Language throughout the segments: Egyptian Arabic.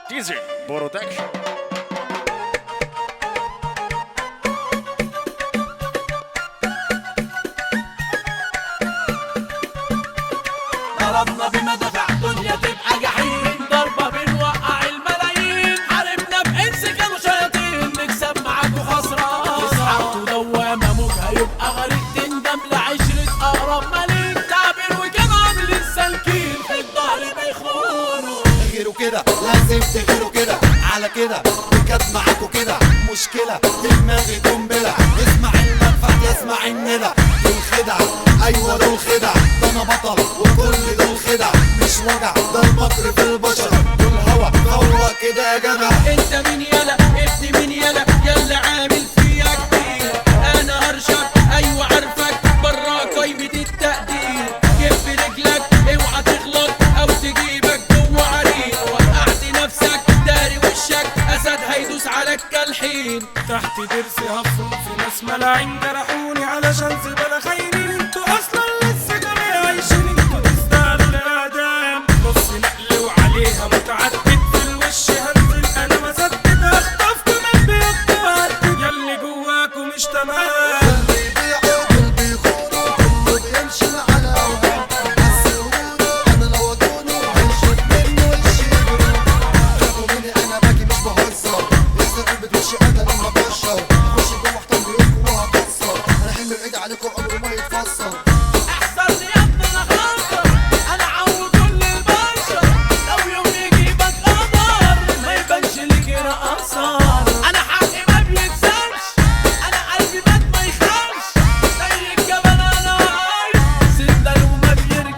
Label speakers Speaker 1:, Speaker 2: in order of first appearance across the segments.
Speaker 1: ديزل برودكشن
Speaker 2: ضربنا بمدافع دنيا تبقى جحيم ضربة بنوقع الملايين حاربنا بإنس كانوا شياطين نكسب معاكوا خسران اسحاق دوامة موجها يبقى غريب تندم لعشرة أقرب مليك تعبير وكان عامل السلكين في الظهر بيخونوا
Speaker 3: غيروا كده لازم تغيروا كده على كده بجد معاكوا كده مشكلة دماغي قنبلة اسمع المنفع يسمع الندى دول خدع ايوه دول خدع ده انا بطل وكل دول خدع مش وجع ده المكر في البشر دول هوا هو كده يا جدع
Speaker 2: انت مين يلا ابن مين يلا يلا عامل فيها كتير انا هرشك ايوه عارفك برا قايمة التقدير كف رجلك اوعى تغلط او تجيبك جوه عريق وقعت نفسك داري وشك اسد هيدوس على الكالحين
Speaker 4: تحت ضرسي هفرق في ناس ملاعين جرحوني علشان زبالة خاينين انتوا اصلا لسه جميع عايشين انتوا تستاهلوا الاعدام نص نقل وعليها متعدد في الوش هنزل انا ما سدد اخطفكم من بيض ياللي جواكوا مش تمام
Speaker 3: اللي يبيعوا دول بيخونوا كله بيمشي على اوهام بس يقولوا انا لو اكونوا هيشوف منه الشيء خافوا مني انا باجي مش بهزر يسرق بتوشي انا لما بشر خش جوه احتم بيوتكم وهكسر انا حلم بعيد عليكم عمره ما يتفسر
Speaker 2: احذر يا ابني انا خطر انا عو كل البشر لو يوم يجيبك قدر ما يبانش ليك هنا اثر انا حقي ما بيتسابش انا قلبي مات ما يخافش زي الجبل انا عايش سندل وما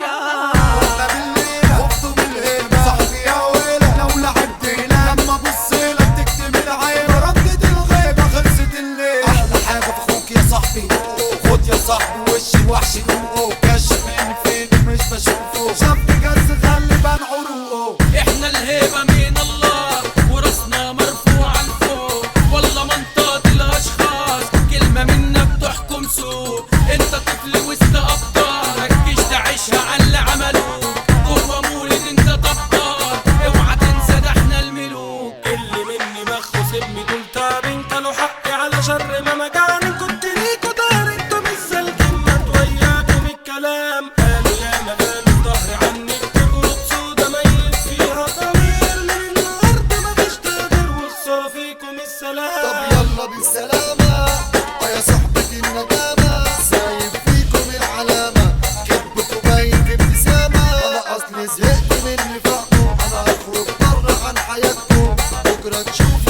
Speaker 2: بيرجعش
Speaker 3: انا بالليل خفته من الهيبة صاحبي يا ويلة لو لعبت هنا لما ابص لك تكتم العين ردت الغيبة خلصت الليل احلى حاجة في اخوك يا صاحبي خد يا صاحبي وش الوحش جوه كشف من فين مش بشوفه شاب جز خلي بان عروقه
Speaker 2: احنا الهيبة من الله وراسنا مرفوع لفوق والله منطقة الاشخاص كلمة منا بتحكم سوق انت طفل وسط ابطال ركز تعيشها على اللي عملوك جوه مولد انت طبطال اوعى تنسى ده احنا الملوك
Speaker 4: اللي مني بخو سيبني دول تعبين كانوا حقي على شر ما مجاني كنت ليكوا دار انتوا مش سالكين كانت وياكم الكلام قالوا يا ما قالوا في ظهري عني بتبرد سودا ميت فيها ضمير من الارض مفيش تقدر وخساره فيكم
Speaker 3: طب
Speaker 4: السلام
Speaker 3: يلا بالسلامة اه يا صاحبتي الندامة سايب فيكم العلامة كذبكم باين في ابتسامة انا اصلي زهقت من نفاقكم انا هخرج بره عن حياتكم بكرة تشوفوا